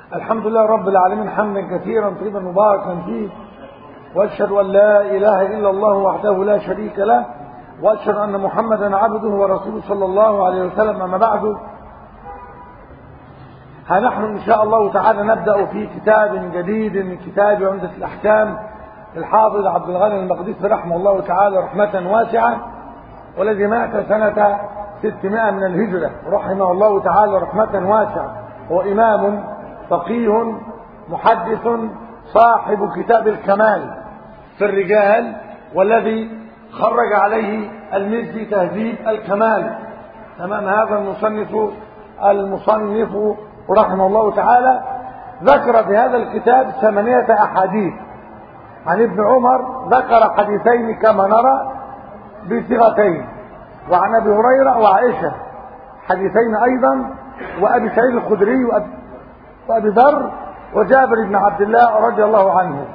الحمد لله رب العالمين حمدا كثيرا طيبا مباركا فيه واشهد ان لا اله الا الله وحده لا شريك له واشهد ان محمدا عبده ورسوله صلى الله عليه وسلم اما بعد ها نحن ان شاء الله تعالى نبدا في كتاب جديد من كتاب عمده الاحكام الحافظ عبد الغني المقدسي رحمه الله تعالى رحمه واسعه والذي مات سنه 600 من الهجره رحمه الله تعالى رحمه واسعه هو امام فقيه محدث صاحب كتاب الكمال في الرجال والذي خرج عليه المزي تهذيب الكمال تمام هذا المصنف المصنف رحمه الله تعالى ذكر في هذا الكتاب ثمانية أحاديث عن ابن عمر ذكر حديثين كما نرى بصيغتين وعن أبي هريرة وعائشة حديثين أيضا وأبي سعيد الخدري وأبي, وأبي ذر وجابر بن عبد الله رضي الله عنه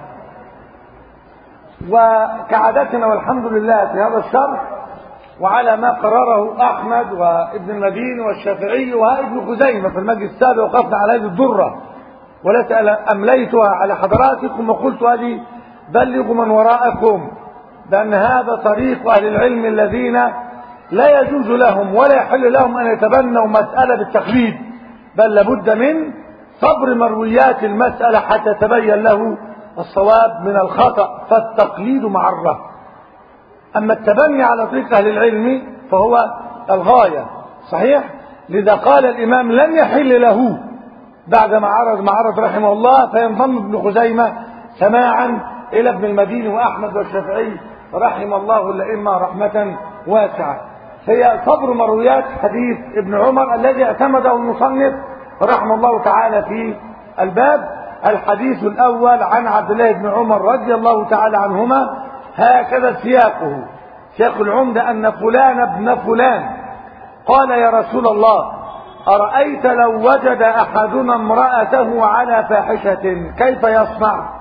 وكعادتنا والحمد لله في هذا الشرح وعلى ما قرره أحمد وابن المدين والشافعي وابن خزيمة في المجلس السابق وقفنا على هذه الدرة والتي أمليتها على حضراتكم وقلت هذه بلغوا من وراءكم بأن هذا طريق أهل العلم الذين لا يجوز لهم ولا يحل لهم أن يتبنوا مسألة بالتقليد بل لابد من صبر مرويات المسألة حتى تبين له الصواب من الخطأ فالتقليد معرة أما التبني على طريق أهل العلم فهو الغاية صحيح لذا قال الإمام لن يحل له بعد ما عرض ما عرض رحمه الله فينضم ابن خزيمة سماعا إلى ابن المدين وأحمد والشافعي رحم الله الأئمة رحمة واسعة هي صبر مرويات حديث ابن عمر الذي اعتمده المصنف رحمه الله تعالى في الباب الحديث الأول عن عبد الله بن عمر رضي الله تعالى عنهما هكذا سياقه سياق العمدة أن فلان ابن فلان قال يا رسول الله أرأيت لو وجد أحدنا امرأته على فاحشة كيف يصنع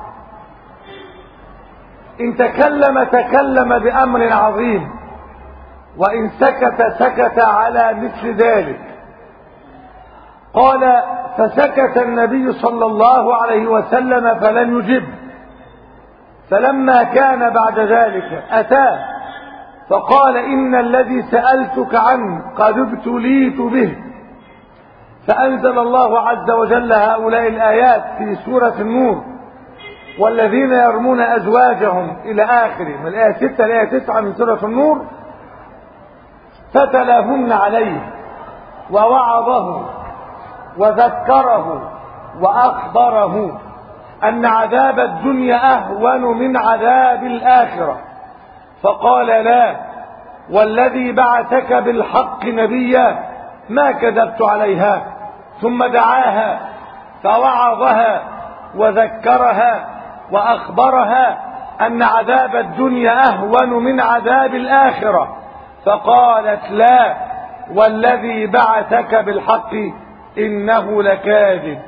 إن تكلم تكلم بأمر عظيم وإن سكت سكت على مثل ذلك قال فسكت النبي صلى الله عليه وسلم فلن يجب فلما كان بعد ذلك أتاه فقال إن الذي سألتك عنه قد ابتليت به فأنزل الله عز وجل هؤلاء الآيات في سورة النور والذين يرمون أزواجهم إلى آخره من الآية 6 الآية 9 من سورة النور فتلاهن عليه ووعظه وذكره وأخبره أن عذاب الدنيا أهون من عذاب الآخرة فقال لا والذي بعثك بالحق نبيا ما كذبت عليها ثم دعاها فوعظها وذكرها وأخبرها أن عذاب الدنيا أهون من عذاب الآخرة فقالت لا والذي بعثك بالحق إنه لكاذب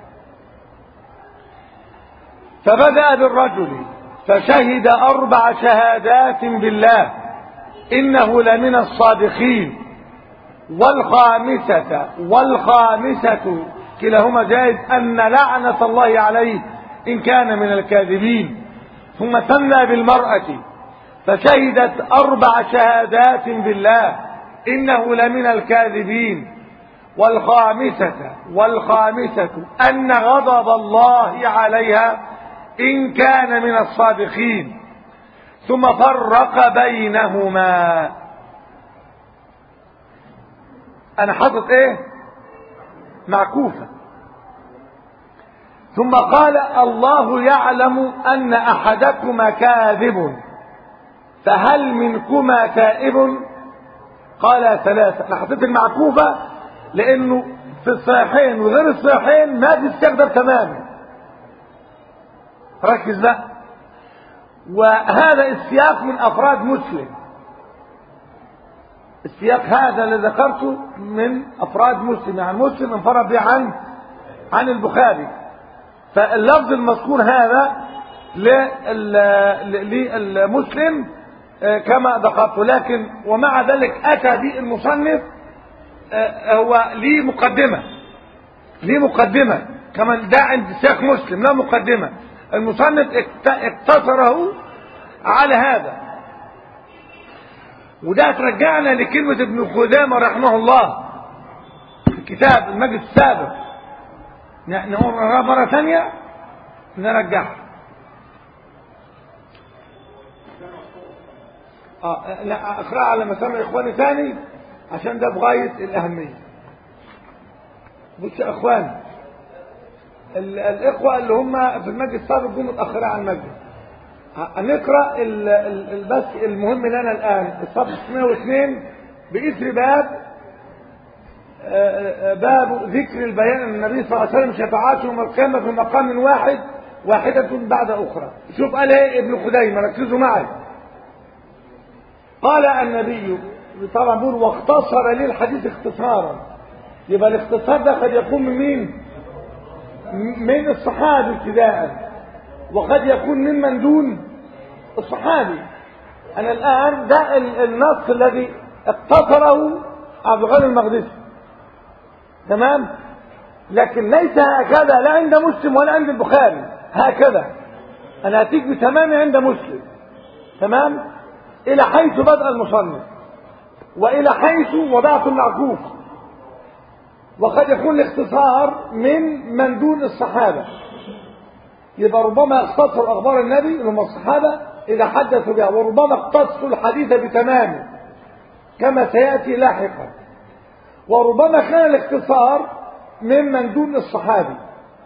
فبدأ بالرجل فشهد أربع شهادات بالله إنه لمن الصادقين والخامسة والخامسة كلاهما جائز أن لعنة الله عليه إن كان من الكاذبين ثم ثنى بالمرأة فشهدت أربع شهادات بالله إنه لمن الكاذبين والخامسة والخامسة أن غضب الله عليها إن كان من الصادقين ثم فرق بينهما أنا حاطط إيه معكوفة ثم قال الله يعلم أن أحدكما كاذب فهل منكما تائب قال ثلاثة أنا حطيت المعكوفة لأنه في الصحيحين وغير الصحيحين ما تستخدم تماما ركز بقى وهذا السياق من أفراد مسلم السياق هذا اللي ذكرته من أفراد مسلم يعني مسلم انفرد به عن عن البخاري فاللفظ المذكور هذا للمسلم كما ذكرت لكن ومع ذلك أتى به المصنف هو ليه مقدمة ليه مقدمة كمان ده عند سياق مسلم لا مقدمة المصنف اقتصره على هذا وده ترجعنا لكلمة ابن خزامة رحمه الله في كتاب المجلس السابق نقرأها مرة ثانية نرجعها آه لا اقرأها على مسامع اخواني ثاني عشان ده بغاية الاهمية بص يا اخوان الاخوة اللي هم في المجلس السابق جم متأخرين عن المجلس هنقرأ بس المهم لنا الآن الصفحة 602 بإثر باب باب ذكر البيان أن النبي صلى الله عليه وسلم شفاعاته يوم القيامة في مقام واحد واحدة بعد أخرى شوف قال ايه ابن خديمة ركزوا معي قال النبي طبعا بيقول واختصر لي الحديث اختصارا يبقى الاختصار ده قد يكون من مين من الصحابي ابتداء وقد يكون ممن دون الصحابي انا الان ده النص الذي اقتصره عبد الغني المقدسي تمام لكن ليس هكذا لا عند مسلم ولا عند البخاري هكذا انا اتيك بتمام عند مسلم تمام الى حيث بدأ المصنف والى حيث وضعت المعكوف وقد يكون الاختصار من من دون الصحابة يبقى ربما اختصر اخبار النبي اللي هم الصحابة اذا حدثوا بها وربما اختصوا الحديث بتمامه كما سيأتي لاحقا وربما كان الاختصار ممن دون الصحابي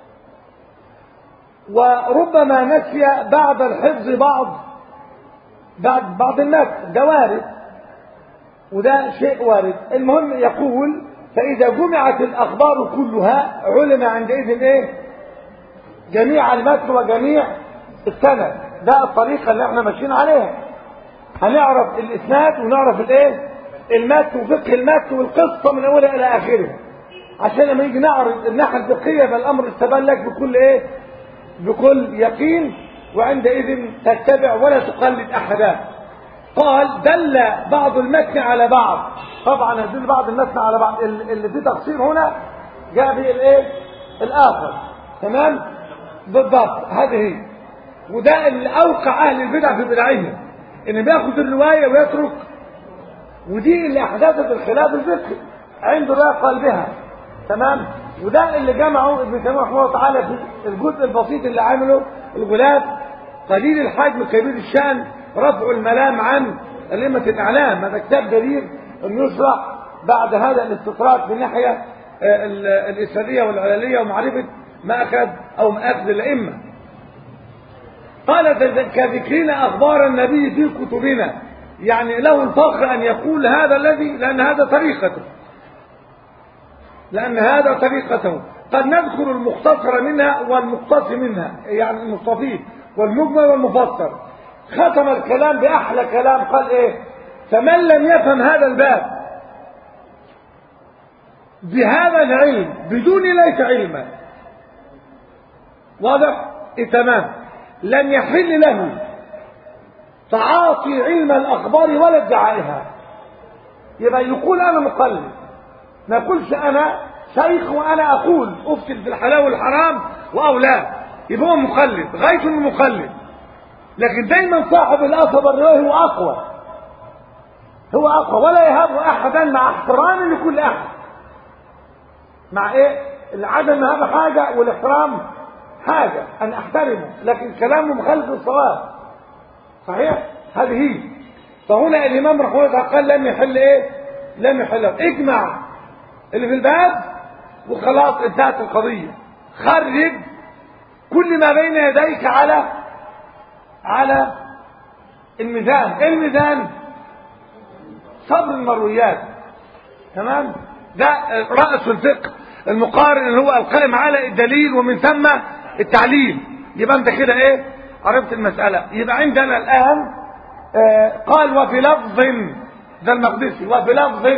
وربما نسي بعد الحفظ بعض بعد بعض الناس ده وارد وده شيء وارد المهم يقول فإذا جمعت الأخبار كلها علم عندئذ إيه جميع المتن وجميع السند ده الطريقة اللي احنا ماشيين عليها هنعرف الإسناد ونعرف الإيه المتن وفقه المتن والقصة من أولها إلى آخرها عشان لما يجي نعرض الناحية الفقهية فالأمر استبان لك بكل إيه بكل يقين وعندئذ تتبع ولا تقلد أحدا قال دل بعض المتن على بعض طبعا يدل بعض المتن على بعض اللي فيه تقصير هنا جاء به الايه الاخر تمام بالضبط هذه هي وده اللي اوقع اهل البدع في بدعهم ان بياخد الروايه ويترك ودي اللي احدثت الخلاف الفقهي عنده بقى قلبها تمام وده اللي جمعه ابن تيميه رحمه الله تعالى في الجزء البسيط اللي عمله الغلاف قليل الحجم كبير الشان رفع الملام عن أئمة الإعلام هذا كتاب جديد أن يشرح بعد هذا الاستطراد من ناحية الإسلامية والعلالية ومعرفة ما أخذ أو ما أخذ الأئمة قال كذكرنا أخبار النبي في كتبنا يعني له الفخر أن يقول هذا الذي لأن هذا طريقته لأن هذا طريقته قد نذكر المختصر منها والمقتص منها يعني المستفيد والمجمل والمفسر ختم الكلام بأحلى كلام قال إيه فمن لم يفهم هذا الباب بهذا العلم بدون ليس علما واضح إيه تمام لن يحل له تعاطي علم الأخبار ولا ادعائها يبقى يقول أنا مقلد ما يقولش أنا شيخ وأنا أقول أفتل في الحلال والحرام أو لا يبقى هو مقلد غاية انه مقلد لكن دايما صاحب الأثر الرواية هو أقوى هو أقوى ولا يهاب أحدا مع احترام لكل أحد مع إيه العدم هذا حاجة والاحترام حاجة أن أحترمه لكن كلامه مخالف للصواب صحيح هذه هي فهنا الإمام رحمه الله قال لم يحل إيه لم يحله اجمع اللي في الباب وخلاص انتهت القضية خرج كل ما بين يديك على على الميزان ايه الميزان صبر المرويات تمام ده رأس الفقه المقارن اللي هو القائم على الدليل ومن ثم التعليل يبقى انت كده ايه عرفت المسألة يبقى عندنا الآن آه قال وفي لفظ ده المقدسي وفي لفظ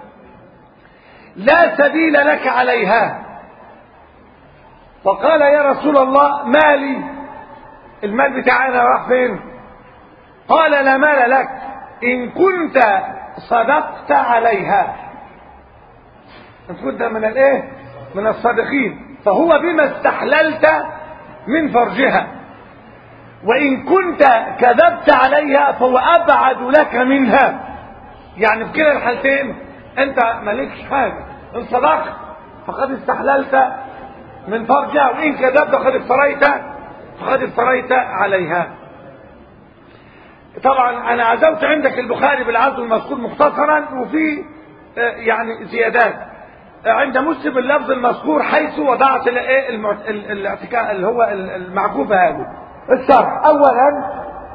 لا سبيل لك عليها فقال يا رسول الله مالي المال بتاعنا راح فين قال لا مال لك إن كنت صدقت عليها إن كنت من الايه من الصادقين فهو بما استحللت من فرجها وإن كنت كذبت عليها فهو أبعد لك منها يعني في كلا الحالتين أنت مالكش حاجة إن صدقت فقد استحللت من فرجها وإن كذبت فقد افتريت فقد افتريت عليها طبعا أنا عزوت عندك البخاري بالعزو المذكور مختصرا وفي يعني زيادات عند مسلم اللفظ المذكور حيث وضعت الايه الاعتكاف اللي هو المعكوف هذه الشرح اولا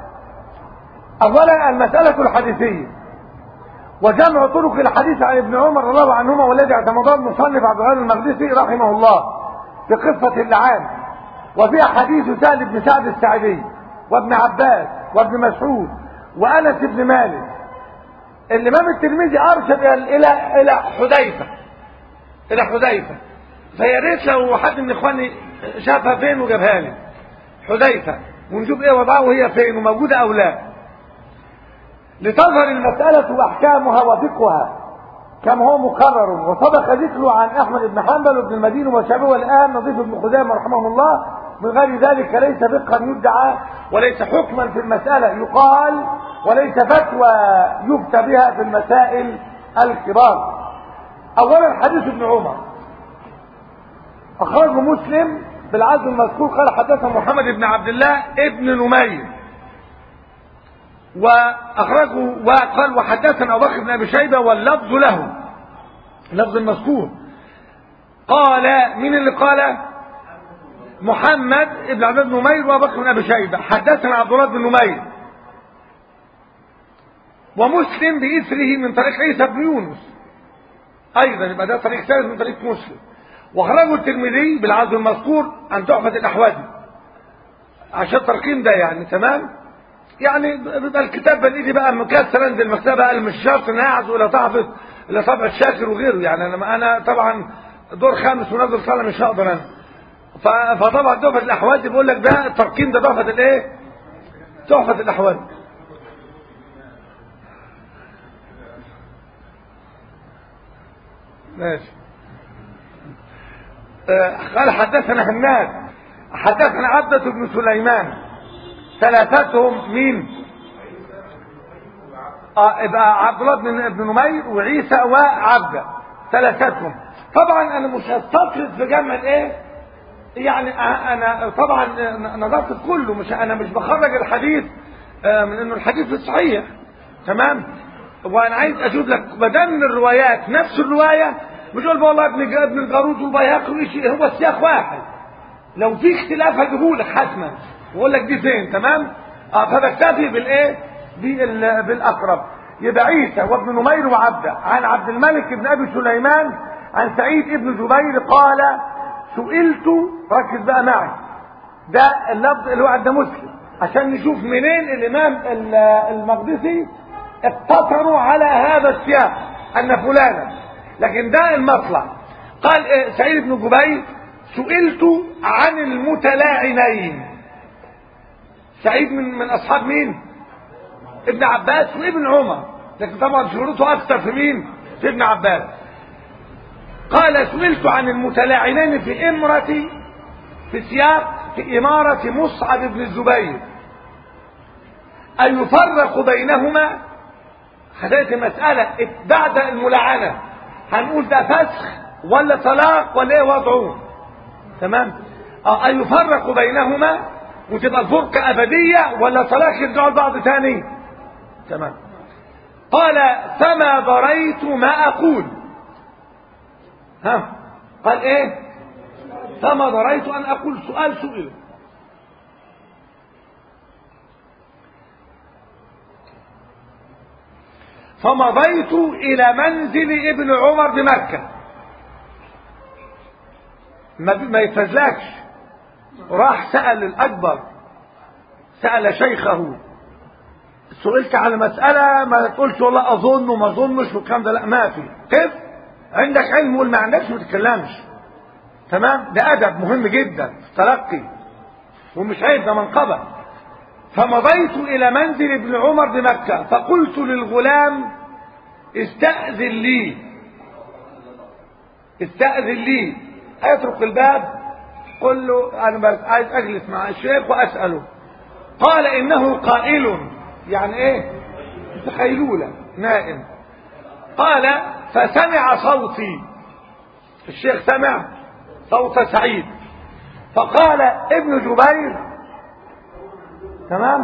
اولا المسألة الحديثية وجمع طرق الحديث عن ابن عمر رضي الله عنهما والذي اعتمده المصنف عبد الغني المقدسي رحمه الله في قصة اللعان وفي حديث سهل بن سعد السعدي وابن عباس وابن مسعود وانس بن مالك الامام الترمذي ارشد الى الى حذيفه الى حذيفه فيا ريت لو حد من اخواني شافها فين وجابها لي حذيفه ونشوف ايه وضعها وهي فين وموجوده او لا لتظهر المساله واحكامها وفقهها كما هو مقرر وسبق ذكره عن احمد بن حنبل وابن المديني وشعبه والان نظيف بن خزامه رحمه الله من غير ذلك ليس فقها يدعى وليس حكما في المساله يقال وليس فتوى يفتى بها في المسائل الكبار اولا حديث ابن عمر اخرجه مسلم بالعزم المذكور قال حدثنا محمد بن عبد الله ابن نمير واخرجه وقال وحدثنا ابو بكر بن ابي شيبه واللفظ له اللفظ المذكور قال مين اللي قال محمد بن عبد الله بن نمير وابو بكر بن ابي شيبه حدثنا عبد الله بن نمير ومسلم بإثره من طريق عيسى بن يونس أيضا يبقى ده طريق ثالث من طريق مسلم وأخرجه الترمذي بالعزو المذكور عن تحفة الأحوادي عشان الترقيم ده يعني تمام يعني بيبقى الكتاب بالايدي بقى مكسر انزل المكتبه قال مش شرط ان اعزو الى تحفظ الى طبع الشاكر وغيره يعني انا انا طبعا دور خامس ونازل صلاه مش هقدر انا فطبعا تحفه الاحوادي بيقول لك ده الترقيم ده تحفه الايه؟ تحفه الاحوادي ماشي قال حدثنا هناد حدثنا عبدة بن سليمان ثلاثتهم مين اه يبقى عبد الله بن ابن نمير وعيسى وعبدة ثلاثتهم طبعا انا مش هستطرد في جمع الايه يعني انا طبعا نظرت كله مش انا مش بخرج الحديث من انه الحديث صحيح تمام وانا عايز اشوف لك ما دام الروايات نفس الروايه مش اقول والله ابن ابن الجارود والبيهقي هو السياق واحد لو في اختلاف هجيبهولك حتما واقول لك دي فين تمام اه فبكتفي بالايه بالاقرب يبقى عيسى وابن نمير وعبده عن عبد الملك بن ابي سليمان عن سعيد ابن جبير قال سئلت ركز بقى معي ده اللفظ اللي هو عند مسلم عشان نشوف منين الامام المقدسي اقتصروا على هذا السياق ان فلانا لكن ده المطلع قال إيه سعيد بن جبير سئلت عن المتلاعنين سعيد من من اصحاب مين ابن عباس وابن عمر لكن طبعا شهرته اكثر في مين في ابن عباس قال سئلت عن المتلاعنين في امرتي في سياق في إمارة مصعب بن الزبير أيفرق بينهما حدث مسألة بعد الملعنة هنقول ده فسخ ولا طلاق ولا ايه وضعه تمام اه أيفرق بينهما وتبقى الفرقة أبدية ولا طلاق يرجعوا لبعض تاني تمام قال فما دريت ما أقول ها قال ايه فما دريت أن أقول سؤال سئل فمضيت إلى منزل ابن عمر بمكة ما ما يتفزلكش راح سأل الأكبر سأل شيخه سئلت على مسألة ما تقولش والله أظن وما أظنش والكلام ده لا ما في كيف عندك علم وما ما عندكش ما تتكلمش تمام ده أدب مهم جدا في التلقي ومش عيب ده منقبة فمضيت إلى منزل ابن عمر بمكة فقلت للغلام استأذن لي استأذن لي أترك الباب قل له انا بس عايز اجلس مع الشيخ واساله قال انه قائل يعني ايه تخيلوله نائم قال فسمع صوتي الشيخ سمع صوت سعيد فقال ابن جبير تمام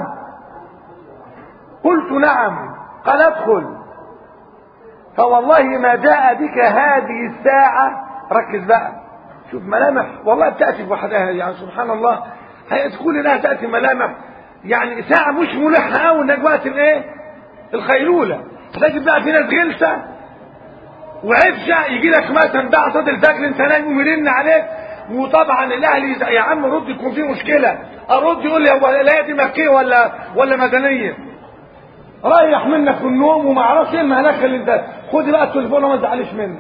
قلت نعم قال ادخل فوالله ما جاء بك هذه الساعة ركز بقى شوف ملامح والله بتأتي بوحدها يعني سبحان الله هي تقول انها تأتي ملامح يعني ساعة مش ملحة قوي انك وقت الايه الخيلولة تجد بقى في ناس غلسة وعفشة يجي لك مثلا بعد صوت الفجر انت نايم ويرن عليك وطبعا الاهلي يا عم رد يكون في مشكلة ارد يقول لي هو لا دي مكية ولا ولا مدنية ريح منك في النوم وما اعرفش ايه المهلكه اللي انت خدي بقى التليفون وما تزعليش مني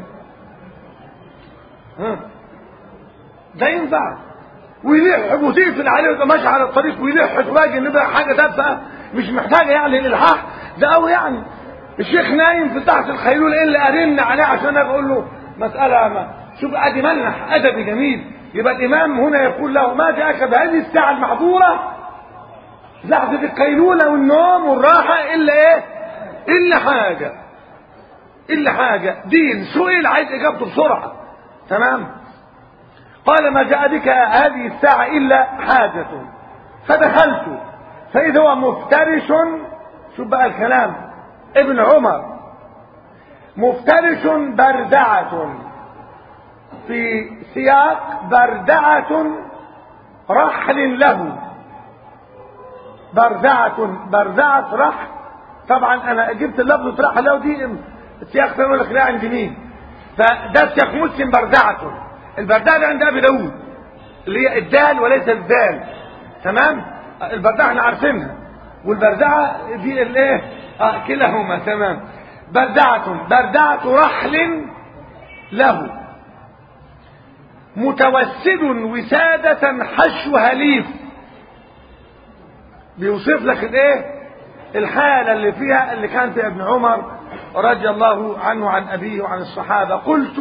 ها ده ينفع ويلح وتقفل عليه ويبقى ماشي على الطريق ويلح تواجه ان بقى حاجه تافهه مش محتاجه يعني الالحاح ده قوي يعني الشيخ نايم في تحت الخيلول ايه اللي ارن عليه عشان اقول له مساله ما شوف ادي ملح ادبي جميل يبقى الامام هنا يقول له ما جاءك بهذه الساعه المحظوره لحظة القيلولة والنوم والراحة إلا إيه؟ إلا حاجة إلا حاجة دين سئل عايز إجابته بسرعة تمام؟ قال ما جاء بك هذه الساعة إلا حاجة فدخلت فإذا هو مفترش شوف بقى الكلام ابن عمر مفترش بردعة في سياق بردعة رحل له بردعة بردعة رحل طبعا انا جبت اللفظ رحل له دي السياق ثاني يقول لك لا عند مين فده سياق مسلم بردعة البردعة دي عند ابي داوود اللي هي الدال وليس الدال تمام البردعة احنا عارفينها والبردعة دي الايه اه كلاهما تمام بردعة بردعة رحل له متوسد وسادة حشو هليف بيوصف لك الايه الحالة اللي فيها اللي كان في ابن عمر رضي الله عنه عن أبيه وعن الصحابة قلت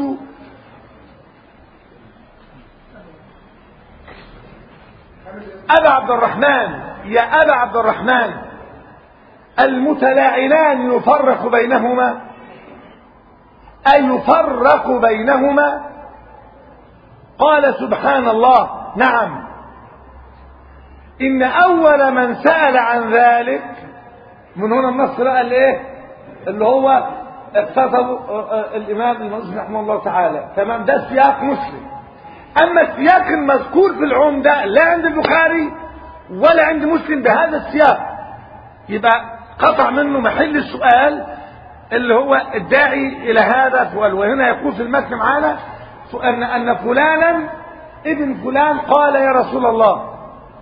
أبا عبد الرحمن يا أبا عبد الرحمن المتلاعنان يفرق بينهما أي يفرق بينهما قال سبحان الله نعم إن أول من سأل عن ذلك من هنا النص بقى اللي إيه اللي هو اقتصده الإمام المسلم رحمه الله تعالى تمام ده سياق مسلم أما السياق المذكور في العمدة لا عند البخاري ولا عند مسلم بهذا السياق يبقى قطع منه محل السؤال اللي هو الداعي إلى هذا السؤال وهنا يقول في المتن معانا أن أن فلانا ابن فلان قال يا رسول الله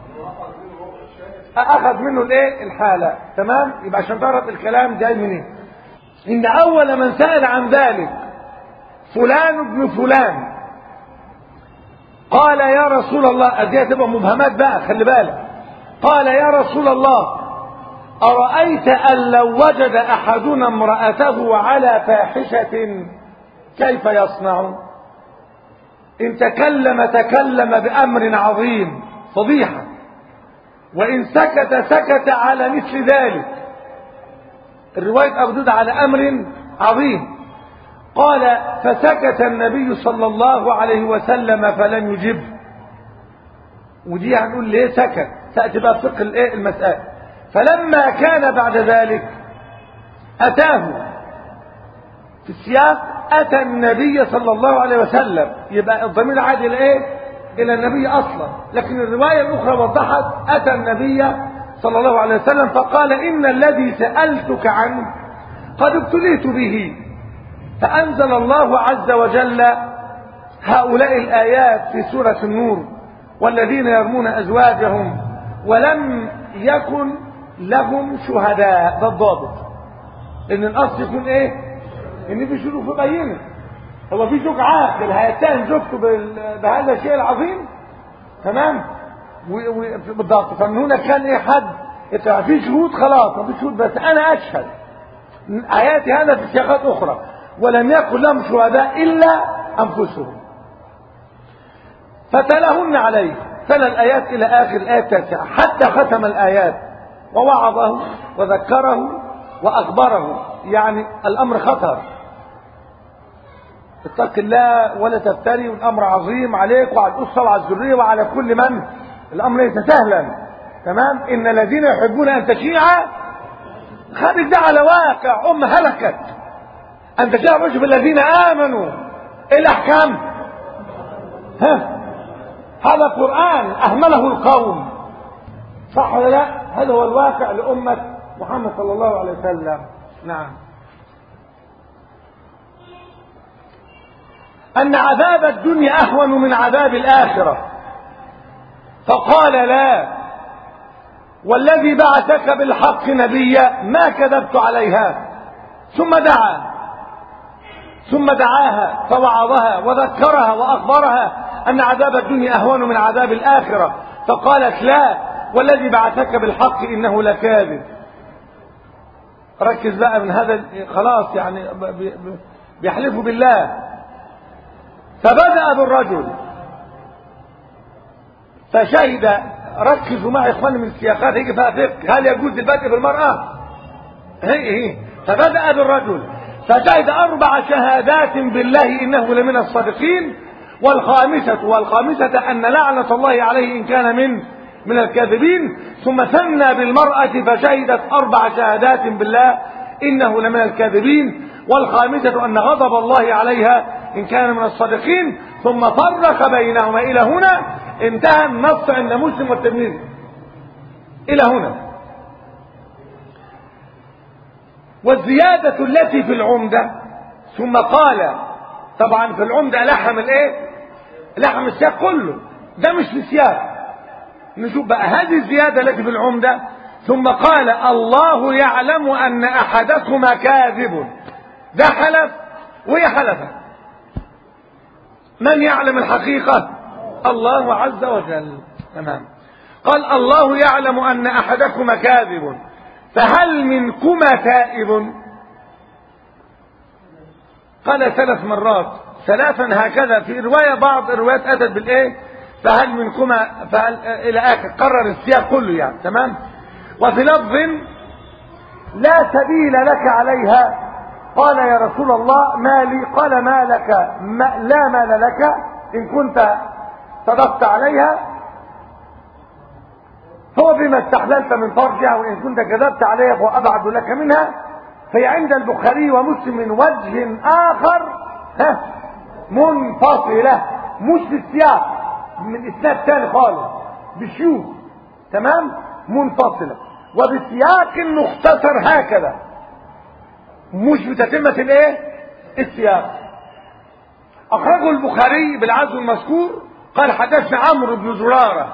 أخذ منه الايه الحالة تمام يبقى عشان تعرف الكلام جاي منين إن أول من سأل عن ذلك فلان ابن فلان قال يا رسول الله أديها تبقى مبهمات بقى خلي بالك قال يا رسول الله أرأيت أن لو وجد أحدنا امرأته على فاحشة كيف يصنع إن تكلم تكلم بأمر عظيم فضيحة وإن سكت سكت على مثل ذلك الرواية أبدود على أمر عظيم قال فسكت النبي صلى الله عليه وسلم فلم يجب ودي هنقول ليه سكت تأتي بقى فقه الايه المسألة فلما كان بعد ذلك أتاه في السياق أتى النبي صلى الله عليه وسلم يبقى الضمير عاد إلى إيه؟ إلى النبي أصلا لكن الرواية الأخرى وضحت أتى النبي صلى الله عليه وسلم فقال إن الذي سألتك عنه قد ابتليت به فأنزل الله عز وجل هؤلاء الآيات في سورة النور والذين يرمون أزواجهم ولم يكن لهم شهداء ده الضابط ان الاصل يكون ايه ان في شروط بينه هو في زوج عاقل هيتهم زوجته بهذا الشيء العظيم تمام بالضبط فمن هنا كان ايه حد في شهود خلاص ما في شهود بس انا اشهد اياتي هذا في سياقات اخرى ولم يكن لهم شهداء الا انفسهم فتلهن عليه تلا الآيات إلى آخر الآية التاسعة حتى ختم الآيات ووعظه وذكره وأخبره يعني الأمر خطر اتق الله ولا تفتري والأمر عظيم عليك وعلى الأسرة وعلى الذرية وعلى كل من الأمر ليس سهلا تمام إن الذين يحبون أن تشيع خارج ده على واقع أم هلكت أن تشيع الرجل بالذين آمنوا إيه الأحكام ها هذا قرآن أهمله القوم صح ولا لا هذا هو الواقع لأمة محمد صلى الله عليه وسلم نعم أن عذاب الدنيا أهون من عذاب الآخرة فقال لا والذي بعثك بالحق نبيا ما كذبت عليها ثم دعا ثم دعاها فوعظها وذكرها وأخبرها أن عذاب الدنيا أهون من عذاب الآخرة فقالت لا والذي بعثك بالحق إنه لكاذب ركز بقى من هذا خلاص يعني بيحلفوا بالله فبدأ بالرجل فشهد ركزوا معي اخواني من السياقات هيجي فيها فقه هل يجوز البدء بالمرأة هي هي فبدأ بالرجل فشهد أربع شهادات بالله إنه لمن الصادقين والخامسة والخامسة أن لعنة الله عليه إن كان من من الكاذبين ثم ثنى بالمرأة فشهدت أربع شهادات بالله إنه لمن الكاذبين والخامسة أن غضب الله عليها إن كان من الصادقين ثم فرق بينهما إلى هنا انتهى النص عند مسلم والترمذي إلى هنا والزيادة التي في العمدة ثم قال طبعا في العمدة لحم الايه لحم السياق كله ده مش في سياق نشوف بقى هذه الزيادة التي في العمدة ثم قال الله يعلم أن أحدكما كاذب ده حلف وهي حلفت من يعلم الحقيقة الله عز وجل تمام قال الله يعلم أن أحدكما كاذب فهل منكما تائب قال ثلاث مرات ثلاثا هكذا في رواية بعض الروايات أتت بالإيه فهل منكما فهل إلى آخر قرر السياق كله يعني تمام وفي لفظ لا سبيل لك عليها قال يا رسول الله ما لي قال ما لك ما لا مال لك إن كنت صدقت عليها هو بما استحللت من فرجها وإن كنت كذبت عليها فهو أبعد لك منها فهي عند البخاري ومسلم من وجه آخر ها منفصلة مش في السياق من إسناد ثاني خالص بشيوخ تمام منفصلة وبسياق مختصر هكذا مش بتتمة الايه السياق اخرجه البخاري بالعزو المذكور قال حدثنا عمرو بن زرارة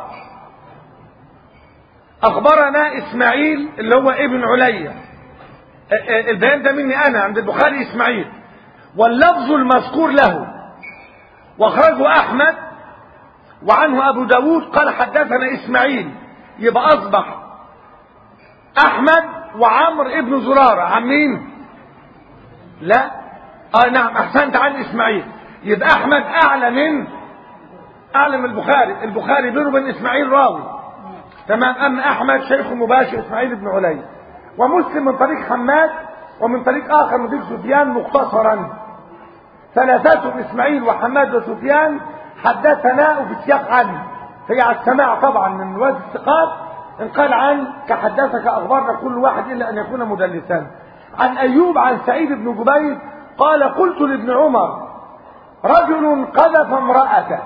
اخبرنا اسماعيل اللي هو ابن عليا البيان ده مني انا عند البخاري اسماعيل واللفظ المذكور له واخرجه احمد وعنه ابو داود قال حدثنا اسماعيل يبقى اصبح احمد وعمرو ابن زرارة عن مين لا اه نعم احسنت عن اسماعيل يبقى احمد اعلى من اعلى من البخاري البخاري بينه وبين اسماعيل راوي تمام اما احمد شيخ مباشر اسماعيل بن علي ومسلم من طريق حماد ومن طريق اخر من طريق سفيان مختصرا ثلاثتهم اسماعيل وحماد وسفيان حدثنا وفي السياق عنه هي على السماع طبعا من روايه الثقات ان قال عن كحدثك اخبرنا كل واحد الا ان يكون مدلسا عن ايوب عن سعيد بن جبير قال قلت لابن عمر رجل قذف امرأته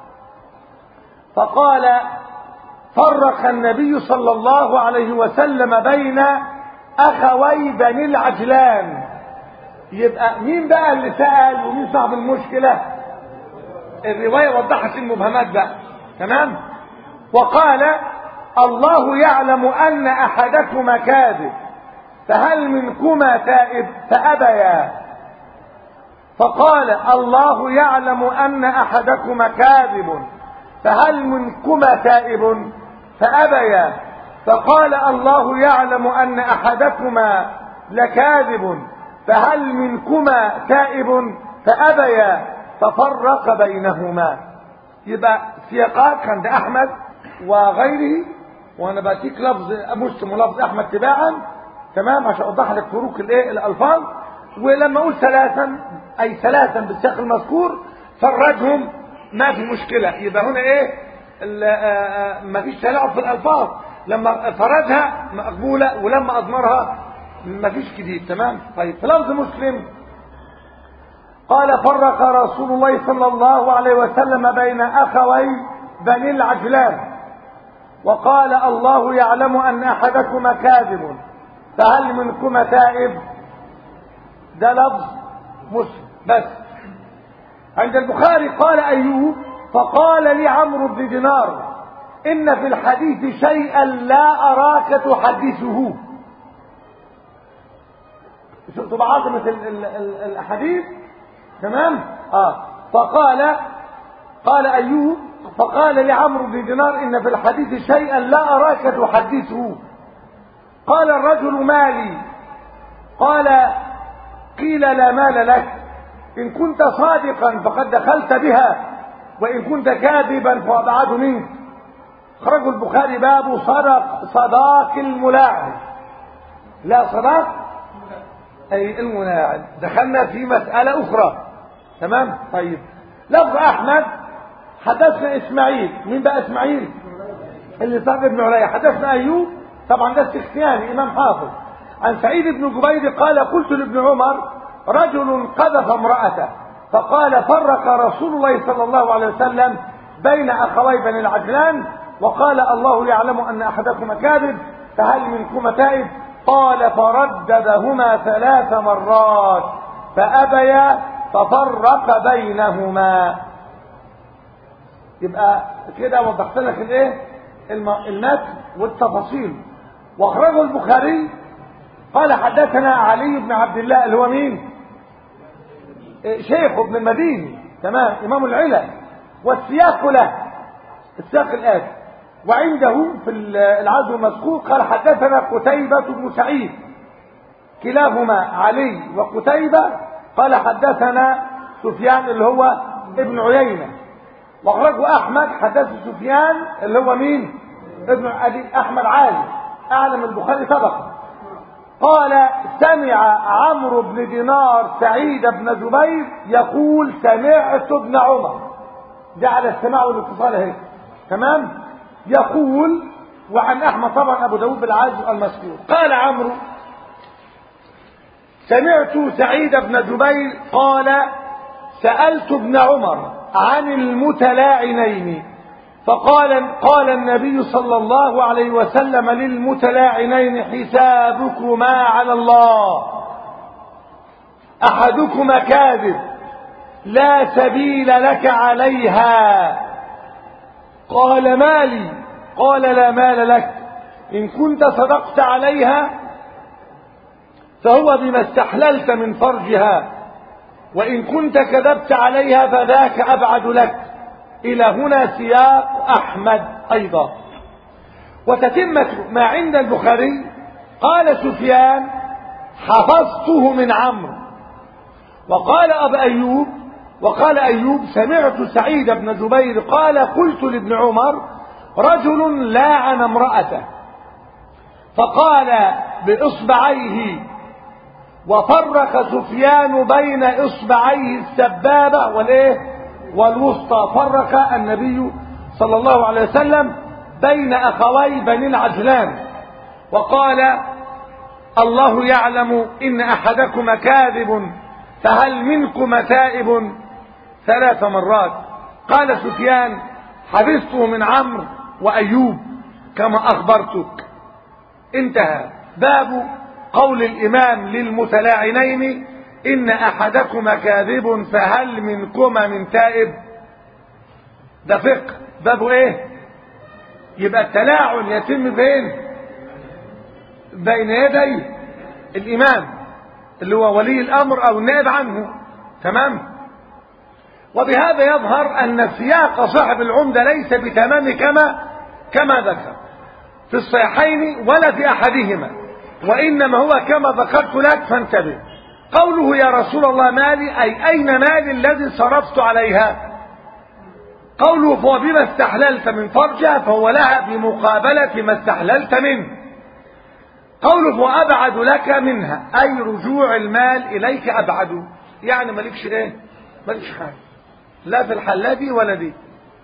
فقال فرق النبي صلى الله عليه وسلم بين اخوي بني العجلان يبقى مين بقى اللي سأل ومين صاحب المشكلة الرواية وضحت المبهمات بقى تمام وقال الله يعلم ان احدكما كاذب فهل منكما تائب فابيا فقال الله يعلم ان احدكما كاذب فهل منكما تائب فابيا فقال الله يعلم ان احدكما لكاذب فهل منكما تائب فابيا ففرق بينهما يبقى سياقات عند احمد وغيره وانا باتيك لفظ مسلم ولفظ احمد تباعا تمام عشان اوضح لك فروق الايه الالفاظ ولما اقول ثلاثا اي ثلاثا بالسياق المذكور فرجهم ما في مشكله يبقى هنا ايه ما فيش تلاعب في الالفاظ لما فرجها مقبوله ولما اضمرها ما فيش جديد تمام طيب في لفظ مسلم قال فرق رسول الله صلى الله عليه وسلم بين اخوي بني العجلان وقال الله يعلم ان احدكما كاذب فهل منكما تائب ده لفظ مسلم بس عند البخاري قال ايوب فقال لي عمرو بن دينار ان في الحديث شيئا لا اراك تحدثه شفتوا بعظمه الحديث تمام اه فقال قال ايوب فقال لعمرو بن دينار ان في الحديث شيئا لا اراك تحدثه قال الرجل مالي قال قيل لا مال لك ان كنت صادقا فقد دخلت بها وان كنت كاذبا فابعد منك خرج البخاري باب صدق صداق الملاعب لا صداق اي الملاعب دخلنا في مساله اخرى تمام طيب لفظ احمد حدثنا اسماعيل مين بقى اسماعيل اللي صاحب ابن عليا حدثنا ايوب طبعا ده استخفياني امام حافظ عن سعيد بن جبير قال قلت لابن عمر رجل قذف امرأته فقال فرق رسول الله صلى الله عليه وسلم بين اخوي بني العجلان وقال الله يعلم ان احدكما كاذب فهل منكما تائب قال فرددهما ثلاث مرات فابيا ففرق بينهما يبقى كده وضحت لك الايه المتن والتفاصيل واخرجه البخاري قال حدثنا علي بن عبد الله اللي هو مين شيخ ابن المديني تمام امام العلل والسياق له السياق الاتي وعنده في العزو المذكور قال حدثنا قتيبة بن سعيد كلاهما علي وقتيبة قال حدثنا سفيان اللي هو ابن عيينة واخرجه احمد حدث سفيان اللي هو مين ابن ابي احمد عالي اعلم البخاري سبق قال سمع عمرو بن دينار سعيد بن جبير يقول سمعت ابن عمر جعل السماع والاتصال اهي تمام يقول وعن احمد طبعا ابو داود بالعاج المذكور قال عمرو سمعت سعيد بن جبير قال سألت ابن عمر عن المتلاعنين فقال قال النبي صلى الله عليه وسلم للمتلاعنين حسابكما على الله احدكما كاذب لا سبيل لك عليها قال مالي قال لا مال لك ان كنت صدقت عليها فهو بما استحللت من فرجها وإن كنت كذبت عليها فذاك أبعد لك إلى هنا سياق أحمد أيضا وتتمة ما عند البخاري قال سفيان حفظته من عمرو وقال أبو أيوب وقال أيوب سمعت سعيد بن جبير قال قلت لابن عمر رجل لاعن امرأته فقال بإصبعيه وفرق سفيان بين اصبعيه السبابه والايه والوسطى فرق النبي صلى الله عليه وسلم بين اخوي بني العجلان وقال الله يعلم ان احدكما كاذب فهل منكم تائب ثلاث مرات قال سفيان حفظته من عمرو وايوب كما اخبرتك انتهى باب قول الإمام للمتلاعنين إن أحدكما كاذب فهل منكما من تائب ده فقه بابه إيه يبقى التلاعن يتم فين بين يدي الإمام اللي هو ولي الأمر أو النائب عنه تمام وبهذا يظهر أن سياق صاحب العمدة ليس بتمام كما كما ذكر في الصحيحين ولا في أحدهما وإنما هو كما ذكرت لك فانتبه قوله يا رسول الله مالي أي أين مالي الذي صرفت عليها قوله فهو بما استحللت من فرجها فهو لها بمقابلة ما استحللت منه قوله فهو أبعد لك منها أي رجوع المال إليك أبعد يعني مالكش إيه مالكش حاجة لا في الحلة دي ولا دي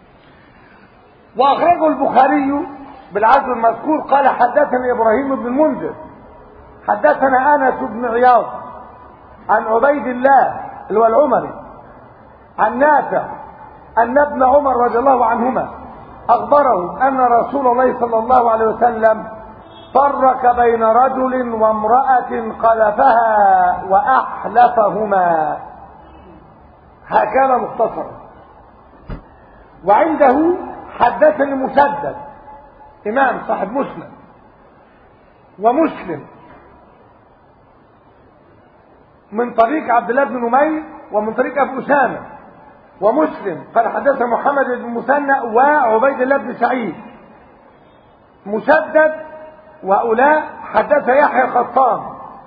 وأخرجه البخاري بالعدل المذكور قال حدثني إبراهيم بن المنذر حدثنا أنس بن عياض عن عبيد الله اللي هو العمري عن نافع أن ابن عمر رضي الله عنهما أخبره أن رسول الله صلى الله عليه وسلم فرق بين رجل وامرأة قذفها وأحلفهما هكذا مختصرا وعنده حدثني مسدد إمام صاحب مسلم ومسلم من طريق عبد الله بن نمير ومن طريق أبو أسامة ومسلم قال حدثنا محمد بن مثنى وعبيد الله بن سعيد مسدد وهؤلاء حدث يحيى القطان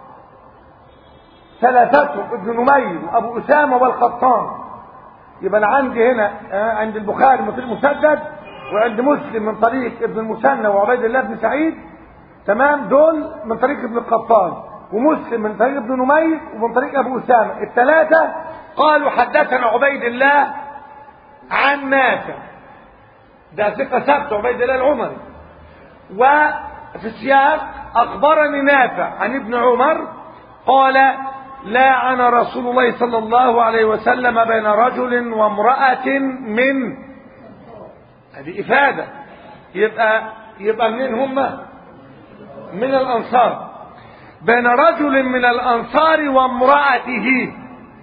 ثلاثتهم ابن نمير وابو اسامه والقطان يبقى انا عندي هنا عند البخاري من طريق مسدد وعند مسلم من طريق ابن المثنى وعبيد الله بن سعيد تمام دول من طريق ابن القطان ومسلم من طريق ابن نمير ومن طريق ابو اسامه الثلاثه قالوا حدثنا عبيد الله عن نافع ده ثقه ثابته عبيد الله العمري وفي السياق اخبرني نافع عن ابن عمر قال لاعن رسول الله صلى الله عليه وسلم بين رجل وامراه من هذه افاده يبقى يبقى منين هم من الانصار بين رجل من الانصار وامراته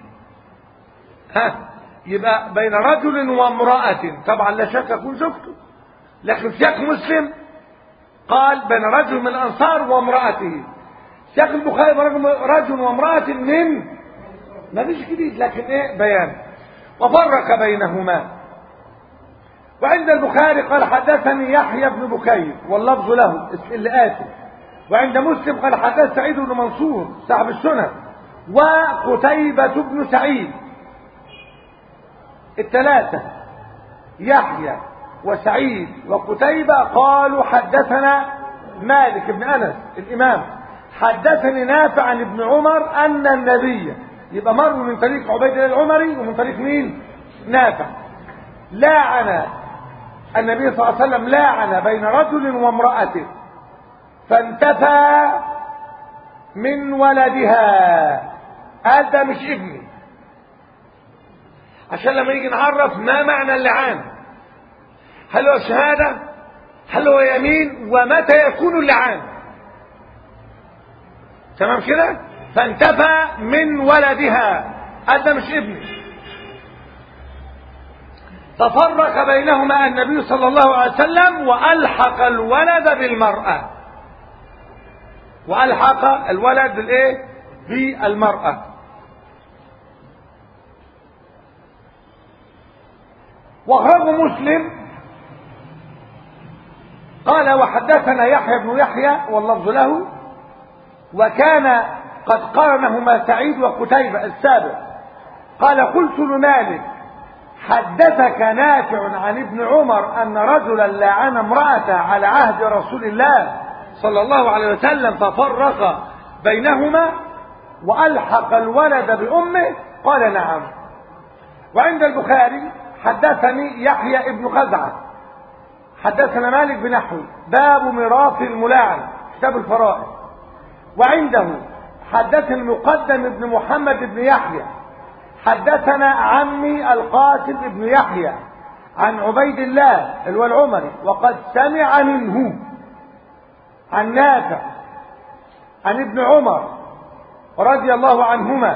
ها يبقى بين رجل وامراه طبعا لا شك يكون زوجته لكن سياق مسلم قال بين رجل من الانصار وامراته سياق البخاري رجل, رجل وامراه من ما فيش جديد لكن ايه بيان وفرق بينهما وعند البخاري قال حدثني يحيى بن بكير واللفظ له اللي آتي وعند مسلم قال حدث سعيد بن منصور صاحب السنن وقتيبة بن سعيد الثلاثة يحيى وسعيد وقتيبة قالوا حدثنا مالك بن أنس الإمام حدثني نافع عن ابن عمر أن النبي يبقى مر من طريق عبيد الله العمري ومن طريق مين نافع لاعن النبي صلى الله عليه وسلم لاعن بين رجل وامرأته فانتفى من ولدها قال ده مش ابني عشان لما نيجي نعرف ما معنى اللعان هل هو شهادة هل هو يمين ومتى يكون اللعان تمام كده فانتفى من ولدها قال ده مش ابني تفرق بينهما النبي صلى الله عليه وسلم وألحق الولد بالمرأة وألحق الولد بالايه بالمرأة وأخرجه مسلم قال وحدثنا يحيى بن يحيى واللفظ له وكان قد قرنهما سعيد وقتيبة السابق قال قلت لمالك حدثك نافع عن ابن عمر أن رجلا لعن امرأته على عهد رسول الله صلى الله عليه وسلم ففرق بينهما وألحق الولد بأمه قال نعم وعند البخاري حدثني يحيى ابن خزعة حدثنا مالك بنحو باب ميراث الملاعن كتاب الفرائض وعنده حدثني المقدم ابن محمد بن يحيى حدثنا عمي القاسم ابن يحيى عن عبيد الله اللي هو العمري وقد سمع منه عن نافع عن ابن عمر رضي الله عنهما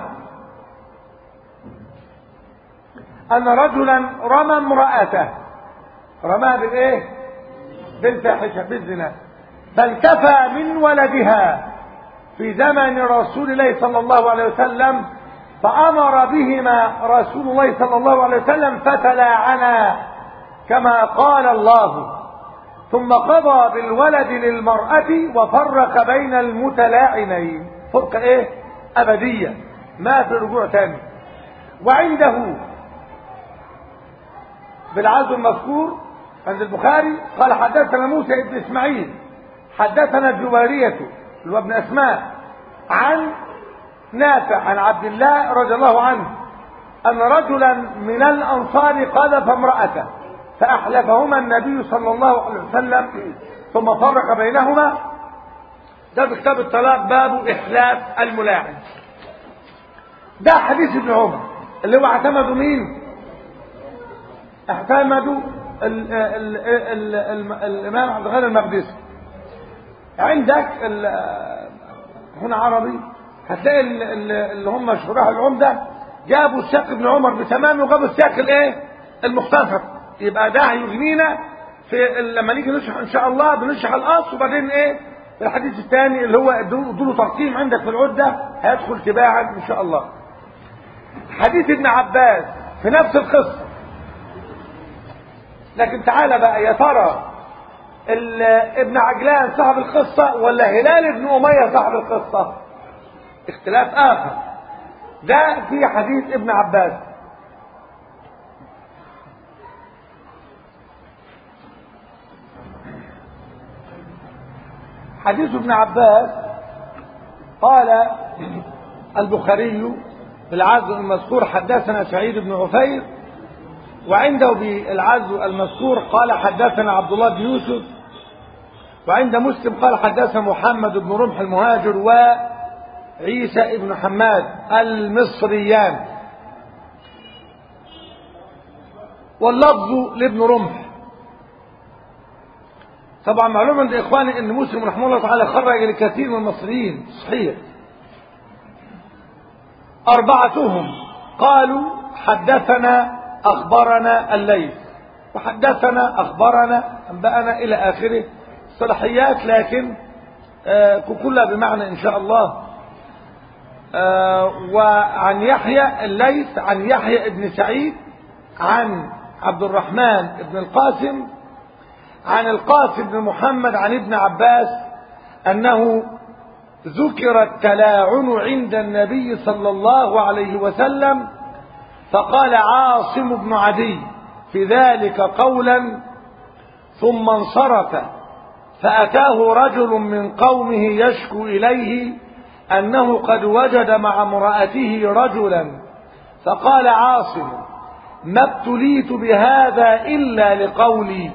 أن رجلا رمى امرأته رماها بالإيه؟ بالفاحشة بالزنا فانتفى من ولدها في زمن رسول الله صلى الله عليه وسلم فأمر بهما رسول الله صلى الله عليه وسلم فتلاعنا كما قال الله ثم قضى بالولد للمرأة وفرق بين المتلاعنين فرقة ايه أبدية ما في رجوع تاني وعنده بالعزو المذكور عند البخاري قال حدثنا موسى بن اسماعيل حدثنا الجوارية اللي هو ابن اسماء عن نافع عن عبد الله رضي الله عنه ان رجلا من الانصار قذف امرأته فاحلفهما النبي صلى الله عليه وسلم ثم فرق بينهما ده في كتاب الطلاق باب احلاف الملاعن ده حديث ابن عمر اللي هو اعتمدوا مين اعتمدوا ال ال ال ال الامام عبد الغني المقدسي عندك هنا عربي هتلاقي اللي هم شراح العمده جابوا الساق ابن عمر بتمامه وجابوا الساق الايه المختصر يبقى ده هيغنينا في لما نيجي نشرح ان شاء الله بنشرح الاصل وبعدين ايه الحديث الثاني اللي هو ادوا ترقيم عندك في العده هيدخل تباعا ان شاء الله حديث ابن عباس في نفس القصه لكن تعالى بقى يا ترى ابن عجلان صاحب القصه ولا هلال بن اميه صاحب القصه اختلاف اخر ده في حديث ابن عباس حديث ابن عباس قال البخاري في العزو المذكور حدثنا سعيد بن عفير وعنده بالعزو المذكور قال حدثنا عبد الله بن يوسف وعند مسلم قال حدثنا محمد بن رمح المهاجر وعيسى بن حماد المصريان واللفظ لابن رمح طبعا معلومة عند إخواني أن مسلم رحمه الله تعالى خرج لكثير من المصريين صحيح أربعتهم قالوا حدثنا أخبرنا الليث وحدثنا أخبرنا أنبأنا إلى آخره صلاحيات لكن آه كلها بمعنى إن شاء الله آه وعن يحيى الليث عن يحيى ابن سعيد عن عبد الرحمن ابن القاسم عن القاسم بن محمد عن ابن عباس أنه ذكر التلاعن عند النبي صلى الله عليه وسلم فقال عاصم بن عدي في ذلك قولا ثم انصرف فأتاه رجل من قومه يشكو إليه أنه قد وجد مع امرأته رجلا فقال عاصم ما ابتليت بهذا إلا لقولي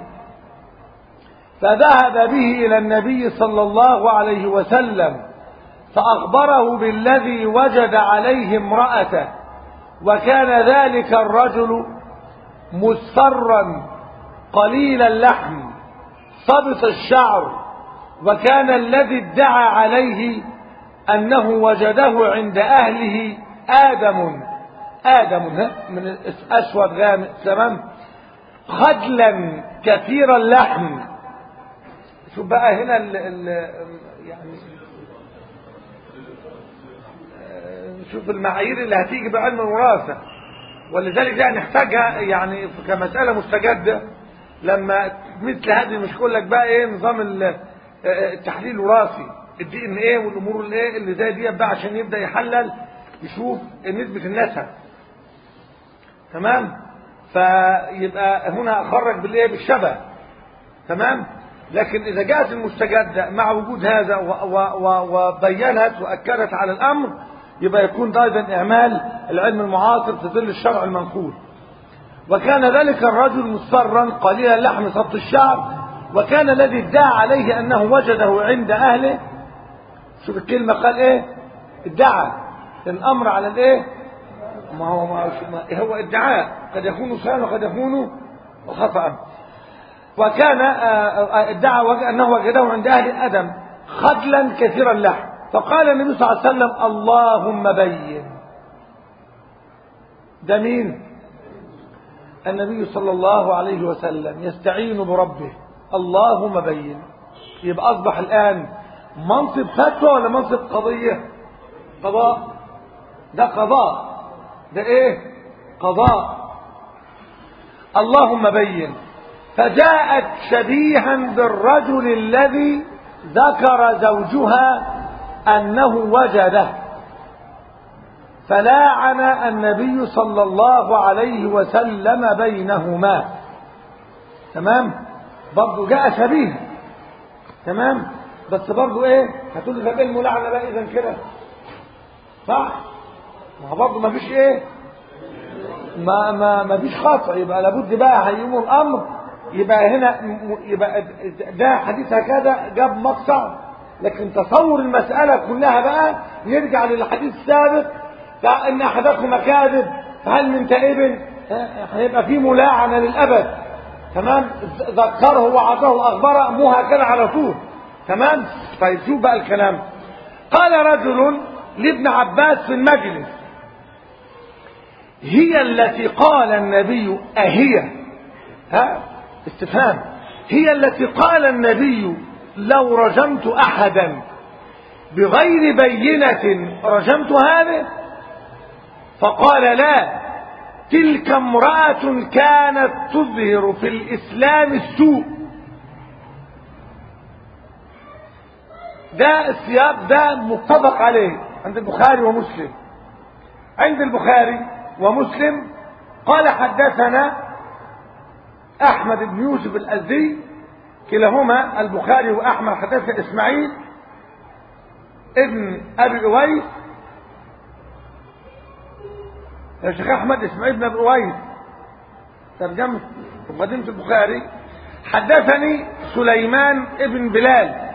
فذهب به إلى النبي صلى الله عليه وسلم فأخبره بالذي وجد عليه امرأته وكان ذلك الرجل مسفرا قليل اللحم صبت الشعر وكان الذي ادعى عليه أنه وجده عند أهله آدم آدم من أسود غامق تمام خجلا كثير اللحم شوف بقى هنا ال ال يعني نشوف المعايير اللي هتيجي بعلم الوراثة ولذلك ده نحتاجها يعني كمسألة مستجدة لما مثل هذه مش كل لك بقى ايه نظام التحليل الوراثي الدي ان ايه والامور الايه اللي زي دي بقى عشان يبدا يحلل يشوف نسبة النسب تمام فيبقى هنا اخرج بالايه بالشبه تمام لكن اذا جاءت المستجدة مع وجود هذا وبينت واكدت على الامر يبقى يكون ده ايضا اعمال العلم المعاصر في ظل الشرع المنقول وكان ذلك الرجل مصفرا قليل اللحم سبط الشعر وكان الذي ادعى عليه انه وجده عند اهله شوف الكلمه قال ايه ادعى الامر على الايه ما هو ما هو ادعاء قد يكون صحيحا وقد يكون خطا وكان ادعى انه وجده عند اهل ادم خجلا كثير اللحم فقال النبي صلى الله عليه وسلم اللهم بين ده مين النبي صلى الله عليه وسلم يستعين بربه اللهم بين يبقى أصبح الآن منصب فتوى ولا منصب قضية قضاء ده قضاء ده ايه قضاء اللهم بين فجاءت شبيها بالرجل الذي ذكر زوجها أنه وجده فلاعن النبي صلى الله عليه وسلم بينهما تمام برضه جاء شبيه تمام بس برضه ايه هتقول لي طب ايه الملاعنه بقى اذا كده صح ما هو برضه ما فيش ايه ما ما ما فيش خطأ يبقى لابد بقى هيقوم الامر يبقى هنا يبقى ده حديث هكذا جاب مقطع لكن تصور المسألة كلها بقى يرجع للحديث السابق بتاع ان احدكم كاذب فهل من تائب هيبقى في ملاعنة للأبد تمام ذكره وعظه وأخبره مو هكذا على طول تمام طيب شوف بقى الكلام قال رجل لابن عباس في المجلس هي التي قال النبي أهي ها استفهام هي التي قال النبي لو رجمت أحدا بغير بينة رجمت هذه فقال لا تلك امرأة كانت تظهر في الإسلام السوء ده السياق ده متفق عليه عند البخاري ومسلم عند البخاري ومسلم قال حدثنا أحمد بن يوسف الأزدي كلاهما البخاري وأحمد حدثنا إسماعيل ابن أبي أويس يا شيخ أحمد إسماعيل بن أبي أويس ترجمة مقدمة البخاري حدثني سليمان ابن بلال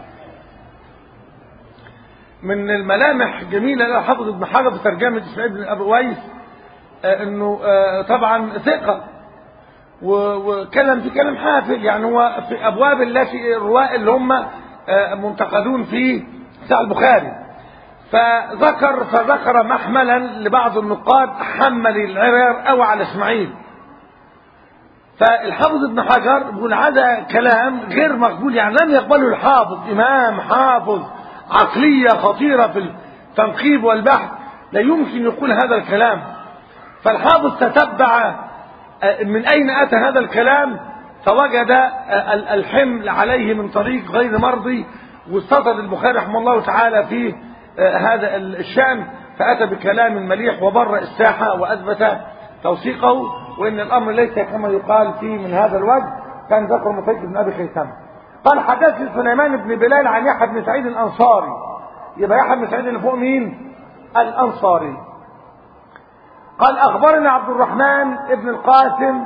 من الملامح جميلة اللي حافظ ابن حجر في ترجمة إسماعيل بن أبي أويس آه انه آه طبعا ثقة وكلم في كلام حافل يعني هو في ابواب التي الرواة اللي هم آه منتقدون في بتاع البخاري فذكر فذكر محملا لبعض النقاد حمل العرير او على اسماعيل فالحافظ ابن حجر بيقول هذا كلام غير مقبول يعني لم يقبله الحافظ امام حافظ عقلية خطيرة في التنقيب والبحث لا يمكن يقول هذا الكلام فالحافظ تتبع من أين أتى هذا الكلام فوجد الحمل عليه من طريق غير مرضي واستطرد البخاري رحمه الله تعالى في هذا الشأن فأتى بكلام مليح وبرأ الساحة وأثبت توثيقه وإن الأمر ليس كما يقال فيه من هذا الوجه كان ذكر مفيد بن أبي خيثمة قال حدثني سليمان بن بلال عن يحيى بن سعيد الأنصاري يبقى يحيى بن سعيد اللي فوق مين الأنصاري قال أخبرنا عبد الرحمن ابن القاسم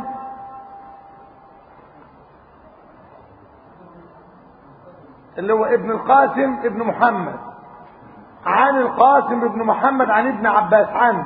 اللي هو ابن القاسم ابن محمد عن القاسم ابن محمد عن ابن عباس عنه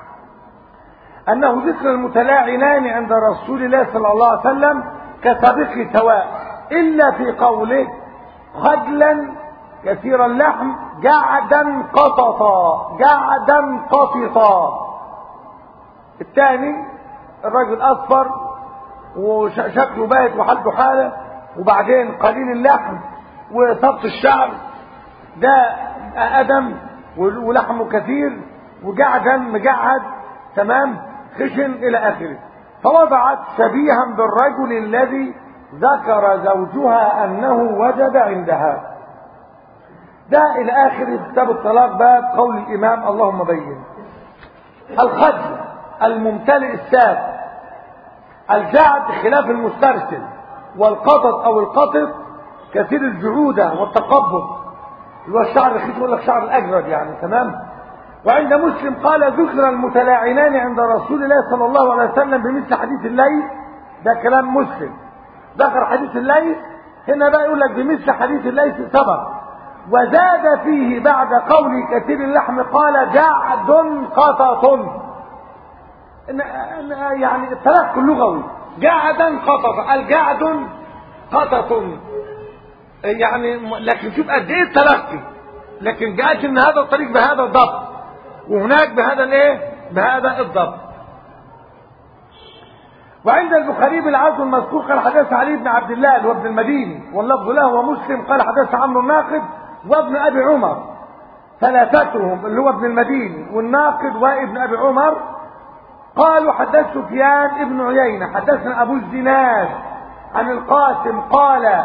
أنه ذكر المتلاعنان عند رسول الله صلى الله عليه وسلم كسابق سواء إلا في قوله خجلا كثير اللحم جعدا قططا جعدا قططا الثاني الراجل اصفر وشكله باهت وحالته حاله وبعدين قليل اللحم وسبط الشعر ده ادم ولحمه كثير وجعدا مجعد تمام خشن الى اخره فوضعت شبيها بالرجل الذي ذكر زوجها انه وجد عندها ده الى اخر كتاب الطلاق باب قول الامام اللهم بين الخجل الممتلئ الساد الجعد خلاف المسترسل والقطط او القطط كثير الجعودة والتقبض اللي هو الشعر الخيط يقول لك شعر الاجرد يعني تمام وعند مسلم قال ذكر المتلاعنان عند رسول الله صلى الله عليه وسلم بمثل حديث الليل ده كلام مسلم ذكر حديث الليل هنا بقى يقول لك بمثل حديث الليل سبق وزاد فيه بعد قول كثير اللحم قال جعد قطط يعني التلقي اللغوي جعدا قطط الجعد قطط يعني لكن شوف قد ايه التلقي لكن جاءت ان هذا الطريق بهذا الضبط وهناك بهذا الايه بهذا الضبط وعند البخاري بالعرض المذكور قال حدث علي بن عبد الله وابن المديني واللفظ له ومسلم قال حدث عمرو الناقد وابن ابي عمر ثلاثتهم اللي هو ابن المديني والناقد وابن ابي عمر قالوا حدث سفيان ابن عيينة حدثنا ابو الزناد عن القاسم قال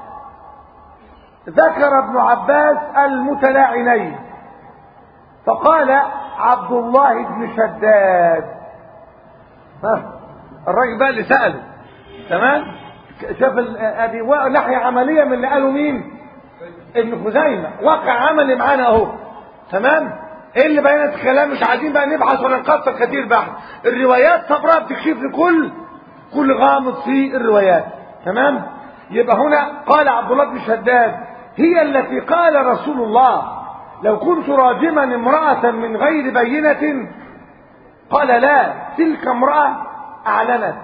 ذكر ابن عباس المتلاعنين فقال عبد الله بن شداد ها الراجل بقى اللي سأله تمام شاف ال- ادي و- ناحيه عمليه من اللي قالوا مين ابن خزيمه واقع عملي معانا اهو تمام ايه اللي بينت الكلام مش عايزين بقى نبحث ولا نكتر كتير بحث الروايات صبرها بتكشف لي كل كل غامض في الروايات تمام يبقى هنا قال عبد الله بن شداد هي التي قال رسول الله لو كنت راجما امرأة من غير بينة قال لا تلك امرأة أعلنت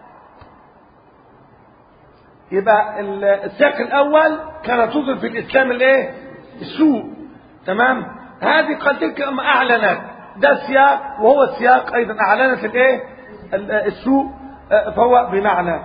يبقى ال- السياق الأول كانت تظهر في الإسلام الإيه؟ السوء تمام هذه قال تلك أما أعلنت ده السياق وهو السياق أيضا أعلنت الإيه؟ ال- السوء آه، فهو بمعنى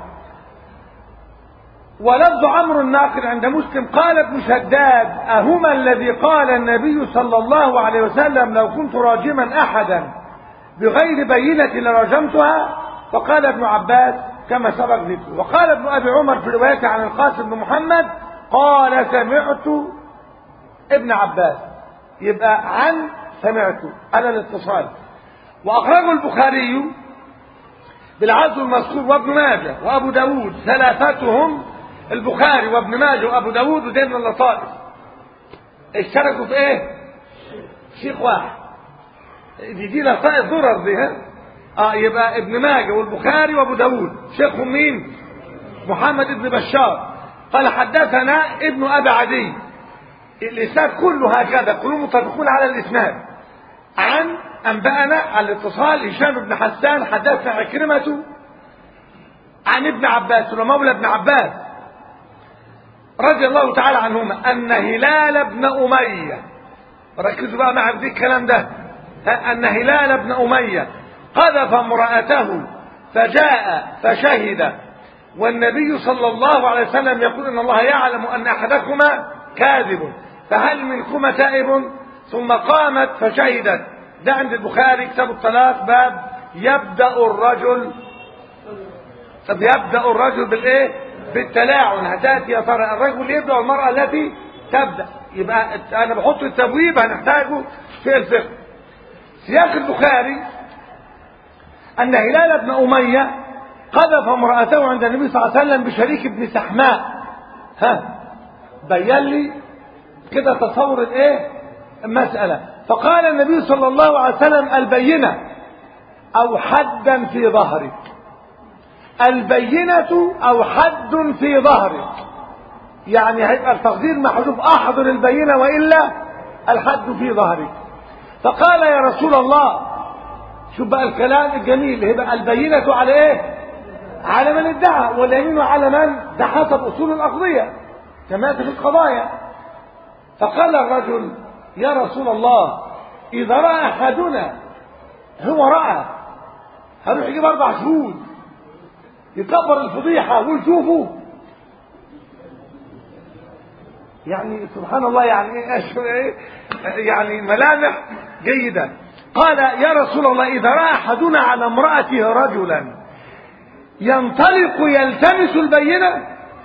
ولفظ عمرو الناقل عند مسلم قال ابن شداد أهما الذي قال النبي صلى الله عليه وسلم لو كنت راجما أحدا بغير بينة لرجمتها فقال ابن عباس كما سبق ذكره وقال ابن أبي عمر في روايته عن القاسم بن محمد قال سمعت ابن عباس يبقى عن سمعت على الاتصال وأخرجه البخاري بالعزو المذكور وابن ماجه وابو داود ثلاثتهم البخاري وابن ماجه وابو داود وزي من اللطائف اشتركوا في ايه شيخ واحد دي دي لطائف درر دي ها اه يبقى ابن ماجه والبخاري وابو داود شيخهم مين محمد بن بشار قال حدثنا ابن ابي عدي الاسناد كله هكذا كلهم متفقون على الاسناد عن أنبأنا على الاتصال هشام بن حسان حدثنا عكرمة عن ابن عباس ومولى ابن عباس رضي الله تعالى عنهما أن هلال بن أمية ركزوا بقى معي في الكلام ده ها، أن هلال بن أمية قذف امرأته فجاء فشهد والنبي صلى الله عليه وسلم يقول إن الله يعلم أن أحدكما كاذب فهل منكما تائب ثم قامت فشهدت ده عند البخاري كتاب الطلاق باب يبدأ الرجل طب يبدأ الرجل بالايه بالتلاعن هتاتي يا ترى الرجل يبدأ والمرأة التي تبدأ يبقى انا بحط التبويب هنحتاجه في الفقه سياق البخاري ان هلال بن امية قذف امرأته عند النبي صلى الله عليه وسلم بشريك ابن سحماء ها بين لي كده تصور الايه المسألة فقال النبي صلى الله عليه وسلم البينة او حدا في ظهرك البينة او حد في ظهرك يعني هيبقى التقدير محذوف احضر البينة والا الحد في ظهرك فقال يا رسول الله شوف بقى الكلام الجميل يبقى البينة على ايه على من ادعى واليمين على من ده حسب اصول الاقضية كما في القضايا فقال الرجل يا رسول الله إذا رأى أحدنا هو رأى هروح يجيب أربع شهود يكبر الفضيحة ويقول شوفوا يعني سبحان الله يعني ايه يعني ملامح جيدة قال يا رسول الله إذا رأى أحدنا على امرأته رجلا ينطلق يلتمس البينة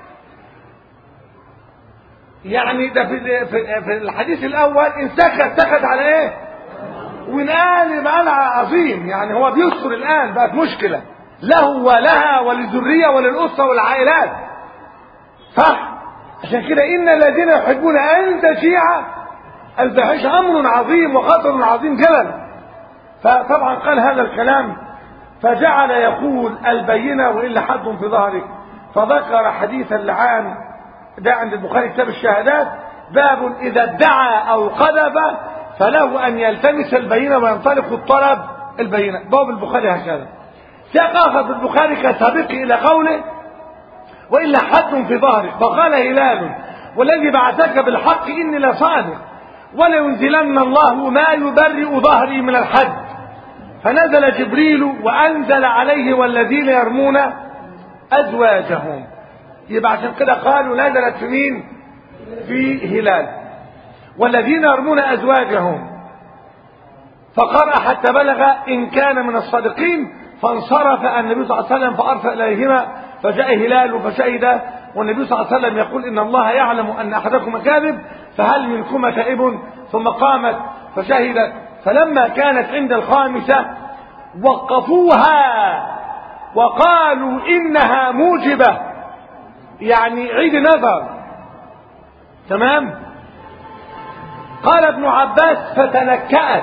يعني ده في في الحديث الاول ان سكت سكت على ايه والان يبقى انا عظيم يعني هو بيستر الان بقت مشكله له ولها وللذريه وللاسره والعائلات صح عشان كده ان الذين يحبون ان تشيع الفاحشه امر عظيم وخطر عظيم جدا فطبعا قال هذا الكلام فجعل يقول البينه والا حد في ظهرك فذكر حديث اللعان ده عند البخاري كتاب الشهادات باب إذا ادعى أو قذف فله أن يلتمس البينة وينطلق الطلب البينة باب البخاري هكذا سياق آخر في البخاري كسابق إلى قوله وإلا حد في ظهرك فقال هلال والذي بعثك بالحق إني لصادق ولينزلن الله ما يبرئ ظهري من الحد فنزل جبريل وأنزل عليه والذين يرمون أزواجهم يبقى عشان كده قالوا نزلت في مين في هلال والذين يرمون أزواجهم فقرأ حتى بلغ إن كان من الصادقين فانصرف النبي صلى الله عليه وسلم فأرسل إليهما فجاء هلال فشهد والنبي صلى الله عليه وسلم يقول إن الله يعلم أن أحدكم كاذب فهل منكم تائب ثم قامت فشهدت فلما كانت عند الخامسة وقفوها وقالوا إنها موجبة يعني عيد نظر تمام قال ابن عباس فتنكأت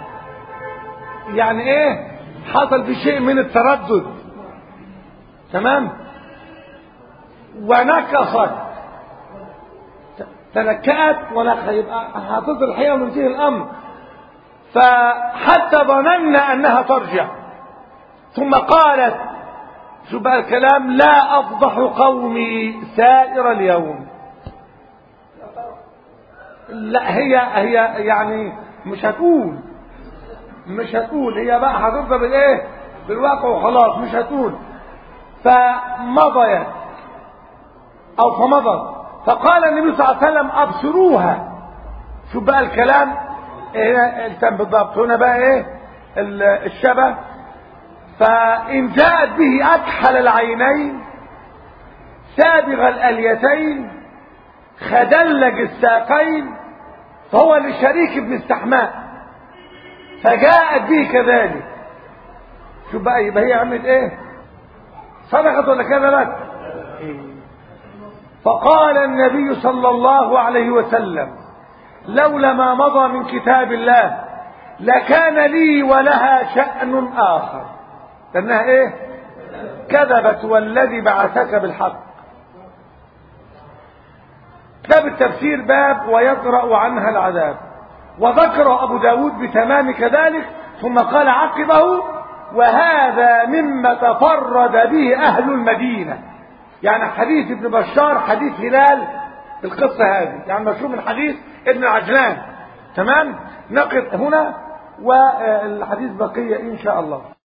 يعني ايه حصل في شيء من التردد تمام ونكصت تنكأت ونكصت يبقى هتصل الحقيقة ومنتهي الأمر فحتى ظننا أنها ترجع ثم قالت شو بقى الكلام لا أفضح قومي سائر اليوم لا هي هي يعني مش هتقول مش هتقول هي بقى هترضى بالايه بالواقع وخلاص مش هتقول فمضيت او فمضت فقال النبي صلى الله عليه وسلم ابصروها شوف بقى الكلام هنا التم بالضبط هنا بقى ايه الشبه فان جاءت به اكحل العينين سابغ الاليتين خدلج الساقين فهو لشريك ابن استحماء فجاءت به كذلك شوف بقى يبقى هي عملت ايه صدقت ولا كذبت فقال النبي صلى الله عليه وسلم لولا ما مضى من كتاب الله لكان لي ولها شأن آخر لأنها ايه كذبت والذي بعثك بالحق كتاب التفسير باب ويقرأ عنها العذاب وذكر أبو داود بتمام كذلك ثم قال عقبه وهذا مما تفرد به أهل المدينة يعني حديث ابن بشار حديث هلال القصة هذه يعني مشهور من حديث ابن عجلان تمام نقف هنا والحديث بقية إن شاء الله